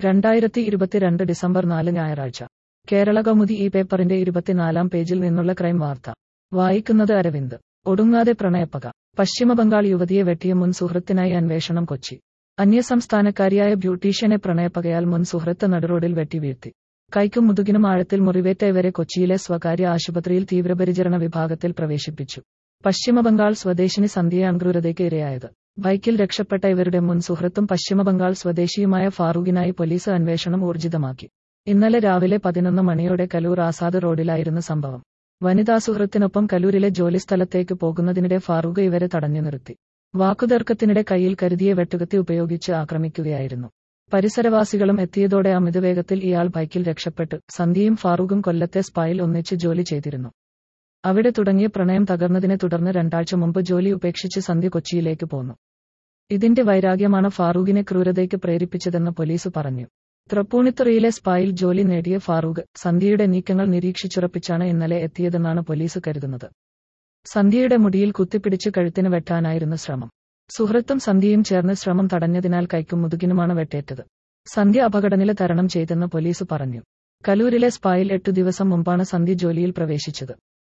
രണ്ടായിരത്തി ഇരുപത്തിരണ്ട് ഡിസംബർ നാല് ഞായറാഴ്ച കേരള കൗമുദി ഈ പേപ്പറിന്റെ ഇരുപത്തിനാലാം പേജിൽ നിന്നുള്ള ക്രൈം വാർത്ത വായിക്കുന്നത് അരവിന്ദ് ഒടുങ്ങാതെ പ്രണയപ്പക പശ്ചിമബംഗാൾ യുവതിയെ വെട്ടിയ മുൻ സുഹൃത്തിനായി അന്വേഷണം കൊച്ചി അന്യസംസ്ഥാനക്കാരിയായ ബ്യൂട്ടീഷ്യനെ പ്രണയപ്പകയാൽ മുൻ സുഹൃത്ത് നടുറോഡിൽ വെട്ടിവീഴ്ത്തി കൈക്കും മുതുകിനും ആഴത്തിൽ മുറിവേറ്റ ഇവരെ കൊച്ചിയിലെ സ്വകാര്യ ആശുപത്രിയിൽ തീവ്രപരിചരണ വിഭാഗത്തിൽ പ്രവേശിപ്പിച്ചു പശ്ചിമബംഗാൾ സ്വദേശിനി സന്ധ്യയാണ് ക്രൂരതയ്ക്ക് ഇരയായത് ബൈക്കിൽ രക്ഷപ്പെട്ട ഇവരുടെ മുൻ സുഹൃത്തും പശ്ചിമബംഗാൾ സ്വദേശിയുമായ ഫാറൂഖിനായി പോലീസ് അന്വേഷണം ഊർജിതമാക്കി ഇന്നലെ രാവിലെ പതിനൊന്ന് മണിയോടെ കലൂർ ആസാദ് റോഡിലായിരുന്നു സംഭവം വനിതാ സുഹൃത്തിനൊപ്പം കലൂരിലെ ജോലിസ്ഥലത്തേക്ക് പോകുന്നതിനിടെ ഫാറൂഖ് ഇവരെ തടഞ്ഞു നിർത്തി വാക്കുതർക്കത്തിനിടെ കയ്യിൽ കരുതിയ വെട്ടുകത്തി ഉപയോഗിച്ച് ആക്രമിക്കുകയായിരുന്നു പരിസരവാസികളും എത്തിയതോടെ അമിതവേഗത്തിൽ ഇയാൾ ബൈക്കിൽ രക്ഷപ്പെട്ടു സന്ധ്യയും ഫാറൂഖും കൊല്ലത്തെ സ്പായിൽ ഒന്നിച്ച് ജോലി ചെയ്തിരുന്നു അവിടെ തുടങ്ങിയ പ്രണയം തകർന്നതിനെ തുടർന്ന് രണ്ടാഴ്ച മുമ്പ് ജോലി ഉപേക്ഷിച്ച് സന്ധ്യ കൊച്ചിയിലേക്ക് പോന്നു ഇതിന്റെ വൈരാഗ്യമാണ് ഫാറൂഖിനെ ക്രൂരതയ്ക്ക് പ്രേരിപ്പിച്ചതെന്ന് പോലീസ് പറഞ്ഞു തൃപ്പൂണിത്തുറയിലെ സ്പായിൽ ജോലി നേടിയ ഫാറൂഖ് സന്ധ്യയുടെ നീക്കങ്ങൾ നിരീക്ഷിച്ചുറപ്പിച്ചാണ് ഇന്നലെ എത്തിയതെന്നാണ് പോലീസ് കരുതുന്നത് സന്ധ്യയുടെ മുടിയിൽ കുത്തിപ്പിടിച്ച് കഴുത്തിന് വെട്ടാനായിരുന്നു ശ്രമം സുഹൃത്തും സന്ധ്യയും ചേർന്ന് ശ്രമം തടഞ്ഞതിനാൽ കൈക്കും മുതുകിനുമാണ് വെട്ടേറ്റത് സന്ധ്യ അപകടനില തരണം ചെയ്തെന്ന് പോലീസ് പറഞ്ഞു കലൂരിലെ സ്പായിൽ എട്ടു ദിവസം മുമ്പാണ് സന്ധ്യ ജോലിയിൽ പ്രവേശിച്ചത്